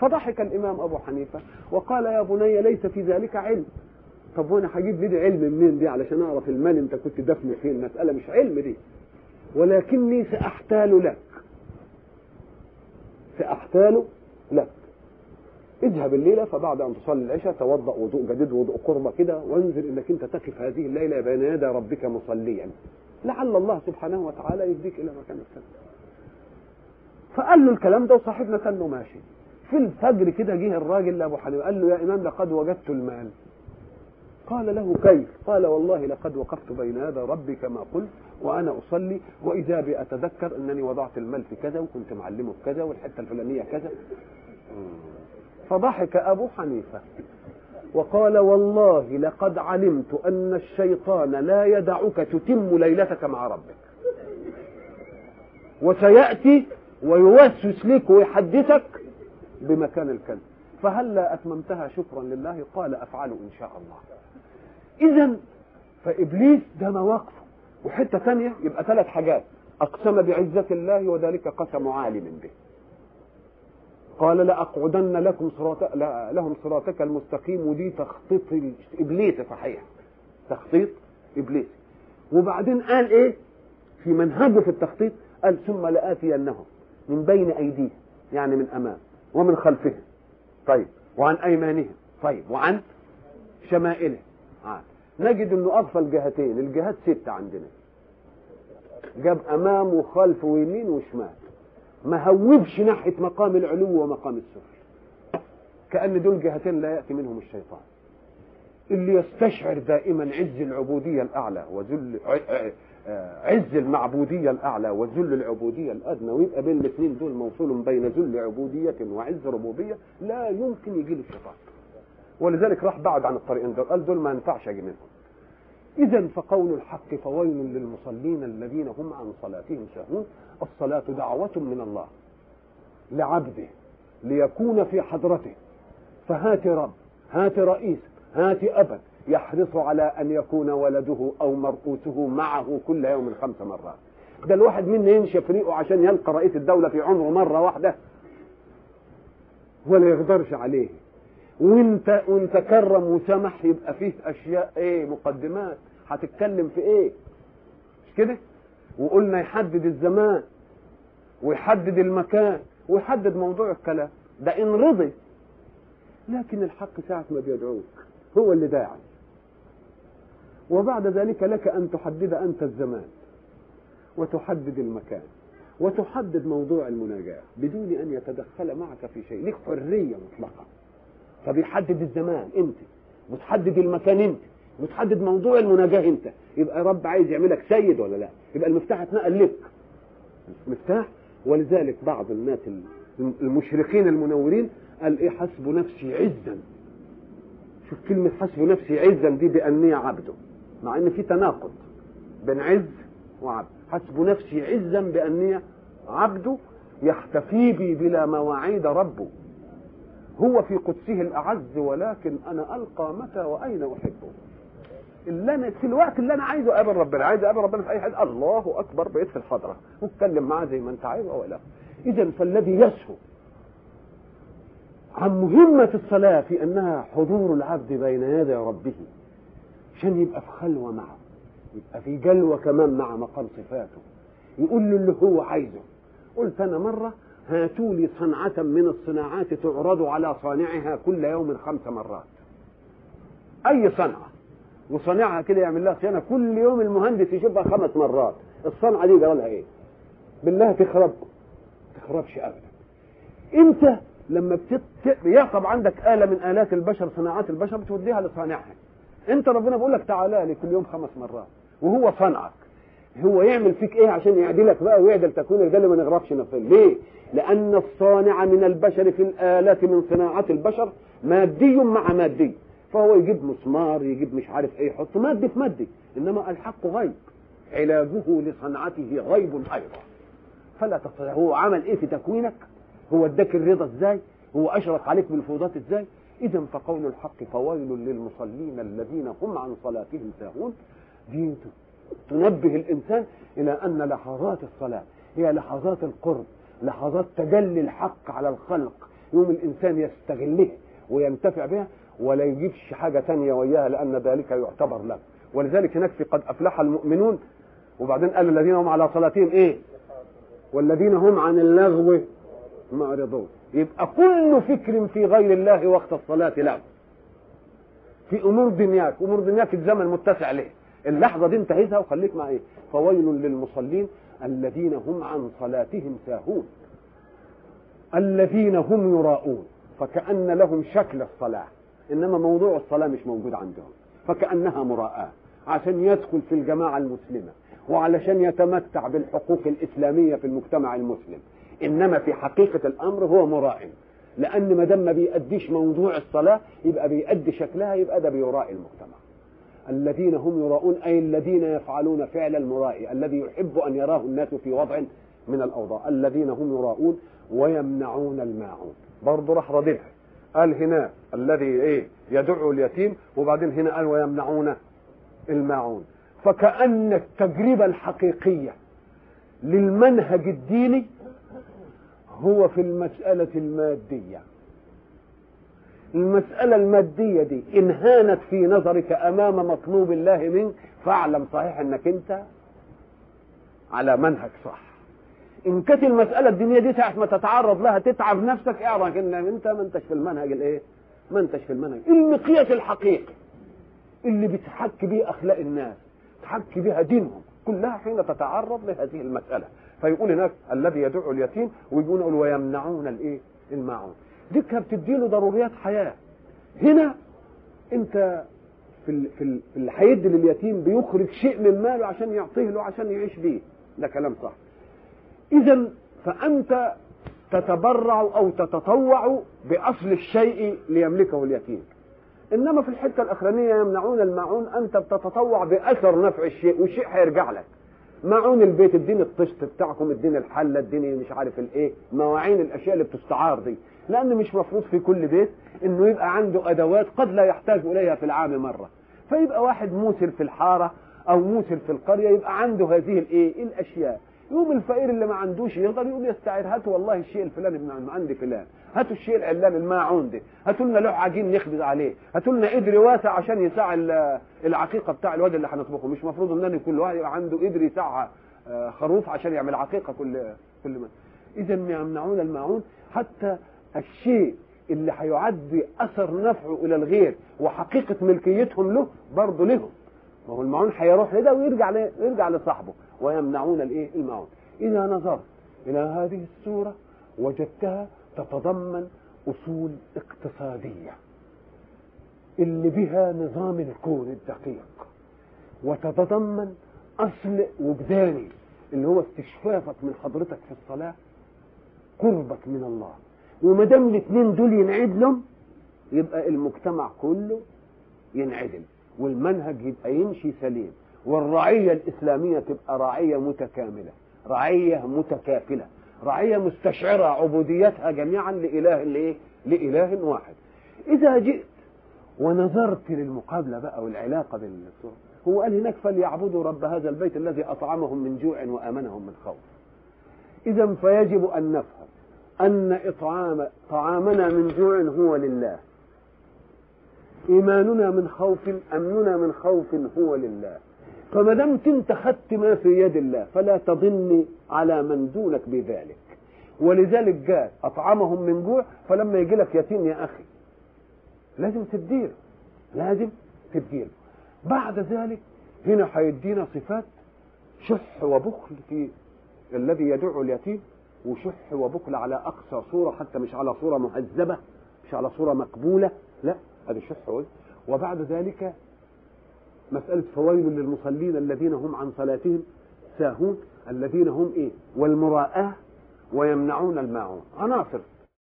فضحك الامام ابو حنيفه وقال يا بني ليس في ذلك علم طب وانا هجيب لي علم منين دي علشان اعرف المال انت كنت دفنه فين المساله مش علم دي ولكني ساحتال لك ساحتال لك اذهب الليله فبعد ان تصلي العشاء توضا وضوء جديد وضوء قربه كده وانزل انك انت تقف هذه الليله بين يدي ربك مصليا لعل الله سبحانه وتعالى يهديك الى مكان السلام فقال له الكلام ده وصاحبنا كان له ماشي في الفجر كده جه الراجل لابو حنيفه قال له يا امام لقد وجدت المال قال له كيف قال والله لقد وقفت بين يدي ربي كما قلت وانا اصلي واذا بي اتذكر انني وضعت المال في كذا وكنت معلمه في كذا والحته الفلانيه كذا فضحك ابو حنيفه وقال والله لقد علمت ان الشيطان لا يدعك تتم ليلتك مع ربك وسياتي ويوسوس لك ويحدثك بمكان الكلب فهلا اتممتها شكرا لله قال افعله ان شاء الله اذا فابليس ده مواقفه وحته ثانيه يبقى ثلاث حاجات اقسم بعزه الله وذلك قسم عالم به قال لاقعدن لكم صراط لا لهم صراطك المستقيم ودي تخطيط ابليس صحيح تخطيط ابليس وبعدين قال ايه في منهجه في التخطيط قال ثم لاتينهم من بين ايديهم يعني من امام ومن خلفهم طيب وعن ايمانهم طيب وعن شمائلهم آه. نجد انه اغفى الجهتين الجهات ستة عندنا جاب امام وخلف ويمين وشمال ما هوبش ناحية مقام العلو ومقام السفل كأن دول جهتين لا يأتي منهم الشيطان اللي يستشعر دائما عز العبودية الأعلى وذل عز المعبودية الأعلى وذل العبودية الأدنى ويبقى بين الاثنين دول موصول بين ذل عبودية وعز ربوبية لا يمكن يجي له الشيطان ولذلك راح بعد عن الطريقين دول قال دول ما ينفعش أجي منهم إذا فقول الحق فويل للمصلين الذين هم عن صلاتهم ساهون الصلاة دعوة من الله لعبده ليكون في حضرته فهات رب هات رئيس هات أبا يحرص على أن يكون ولده أو مرؤوسه معه كل يوم خمس مرات ده الواحد منا يمشي فريقه عشان يلقى رئيس الدولة في عمره مرة واحدة ولا يقدرش عليه وانت وانت كرم وسمح يبقى فيه اشياء ايه مقدمات هتتكلم في ايه مش كده وقلنا يحدد الزمان ويحدد المكان ويحدد موضوع الكلام ده ان رضي لكن الحق ساعة ما بيدعوك هو اللي داعي وبعد ذلك لك أن تحدد أنت الزمان وتحدد المكان وتحدد موضوع المناجاة بدون أن يتدخل معك في شيء لك حرية مطلقة فبيحدد الزمان أنت وتحدد المكان أنت وتحدد موضوع المناجاة أنت يبقى رب عايز يعملك سيد ولا لا يبقى المفتاح اتنقل لك مفتاح ولذلك بعض الناس المشرقين المنورين قال ايه حسب نفسي عزا شوف كلمة حسب نفسي عزا دي بأني عبده مع ان في تناقض بين عز وعبد حسب نفسي عزا بأني عبده يحتفي بي بلا مواعيد ربه هو في قدسه الأعز ولكن أنا ألقى متى وأين أحبه اللي أنا في الوقت اللي أنا عايزه أقابل ربنا عايز أقابل ربنا في أي حد الله أكبر بقيت في الحضرة واتكلم معاه زي ما أنت عايز أو لا إذا فالذي يسهو عن مهمة الصلاة في أنها حضور العبد بين يدي ربه عشان يبقى في خلوة معه يبقى في جلوة كمان مع مقام صفاته يقول له اللي هو عايزه قلت أنا مرة هاتوا لي صنعة من الصناعات تعرض على صانعها كل يوم خمس مرات أي صنعة وصانعها كده يعمل لها صيانة كل يوم المهندس يشوفها خمس مرات الصنعة دي جرى لها إيه بالله تخرب تخربش أبدا أنت لما بتت... يعقب عندك آلة من آلات البشر صناعات البشر بتوديها لصانعها انت ربنا بيقول لك تعالى لي كل يوم خمس مرات وهو صنعك هو يعمل فيك ايه عشان يعدلك بقى ويعدل تكوين الجل ما نغرفش نفسه ليه لان الصانع من البشر في الآلات من صناعات البشر مادي مع مادي فهو يجيب مسمار يجيب مش عارف ايه يحط مادي في مادي انما الحق غيب علاجه لصنعته غيب ايضا فلا تستطيع هو عمل ايه في تكوينك هو اداك الرضا ازاي هو اشرف عليك بالفوضات ازاي اذا فقول الحق فويل للمصلين الذين هم عن صلاتهم ساهون دي تنبه الانسان الى ان لحظات الصلاه هي لحظات القرب لحظات تجلي الحق على الخلق يوم الانسان يستغلها وينتفع بها ولا يجيبش حاجه ثانيه وياها لان ذلك يعتبر له ولذلك هناك في قد افلح المؤمنون وبعدين قال الذين هم على صلاتهم ايه والذين هم عن اللغو معرضون يبقى كل فكر في غير الله وقت الصلاة له في امور دنياك امور دنياك الزمن متسع له اللحظه دي انتهزها وخليك مع ايه فويل للمصلين الذين هم عن صلاتهم ساهون الذين هم يراءون فكأن لهم شكل الصلاة إنما موضوع الصلاة مش موجود عندهم فكأنها مراءة عشان يدخل في الجماعة المسلمة وعلشان يتمتع بالحقوق الإسلامية في المجتمع المسلم إنما في حقيقة الأمر هو مراء لأن ما دام ما بيأديش موضوع الصلاة يبقى بيأدي شكلها يبقى ده بيراء المجتمع الذين هم يراؤون أي الذين يفعلون فعل المرائي الذي يحب أن يراه الناس في وضع من الأوضاع الذين هم يراؤون ويمنعون الماعون برضه راح رددها قال هنا الذي ايه يدعو اليتيم وبعدين هنا قال ويمنعون الماعون فكأن التجربة الحقيقية للمنهج الديني هو في المسألة المادية المسألة المادية دي إن هانت في نظرك أمام مطلوب الله منك فاعلم صحيح أنك أنت على منهج صح إن كانت المسألة الدينية دي ساعة ما تتعرض لها تتعب نفسك اعرف إن أنت ما أنتش في المنهج الإيه؟ ما أنتش في المنهج المقياس الحقيقي اللي بتحكي به أخلاق الناس تحكي بها دينهم كلها حين تتعرض لهذه المسألة فيقول هناك الذي يدعو اليتيم ويقول ويمنعون الايه الماعون دي كانت بتديله ضروريات حياه هنا انت في ال في, ال في اللي هيدي لليتيم بيخرج شيء من ماله عشان يعطيه له عشان يعيش بيه ده كلام صح اذا فانت تتبرع او تتطوع باصل الشيء ليملكه اليتيم انما في الحته الاخرانيه يمنعون الماعون انت بتتطوع باثر نفع الشيء والشيء هيرجع لك معون البيت اديني الطشت بتاعكم اديني الحله اديني مش عارف الايه مواعين الاشياء اللي بتستعار دي لان مش مفروض في كل بيت انه يبقى عنده ادوات قد لا يحتاج اليها في العام مره فيبقى واحد موسر في الحاره او موسر في القريه يبقى عنده هذه الايه الاشياء يوم الفقير اللي ما عندوش يقدر يقول يستعير هاتوا والله الشيء الفلاني من عند فلان هاتوا الشيء العلان الماعون ده هاتوا لنا لوح عجين نخبز عليه هاتوا لنا قدر واسع عشان يساع العقيقه بتاع الواد اللي هنطبخه مش مفروض ان كل واحد يبقى عنده قدر يساع خروف عشان يعمل عقيقه كل كل ما اذا يمنعون الماعون حتى الشيء اللي هيعدي اثر نفعه الى الغير وحقيقه ملكيتهم له برضه لهم ما هو الماعون هيروح لده ويرجع ويرجع لصاحبه ويمنعون الايه الماعون اذا نظرت الى هذه السوره وجدتها تتضمن اصول اقتصاديه اللي بها نظام الكون الدقيق وتتضمن اصل وجداني اللي هو استشفافك من حضرتك في الصلاه قربك من الله وما دام الاثنين دول ينعدلهم يبقى المجتمع كله ينعدل والمنهج يبقى يمشي سليم والرعيه الاسلاميه تبقى رعيه متكامله رعيه متكافله رعيه مستشعره عبوديتها جميعا لاله لايه؟ لاله واحد. اذا جئت ونظرت للمقابله بقى والعلاقه بين هو قال هناك فليعبدوا رب هذا البيت الذي اطعمهم من جوع وامنهم من خوف. اذا فيجب ان نفهم ان اطعام طعامنا من جوع هو لله. ايماننا من خوف امننا من خوف هو لله. فما دمت انت خدت ما في يد الله فلا تظن على من دونك بذلك ولذلك جاء اطعمهم من جوع فلما يجي لك يتيم يا اخي لازم تديله لازم تديله بعد ذلك هنا هيدينا صفات شح وبخل في الذي يدعو اليتيم وشح وبخل على اقصى صوره حتى مش على صوره مهذبه مش على صوره مقبوله لا هذا شح وبعد ذلك مسألة فويل للمصلين الذين هم عن صلاتهم ساهون الذين هم ايه والمراءة ويمنعون الماعون عناصر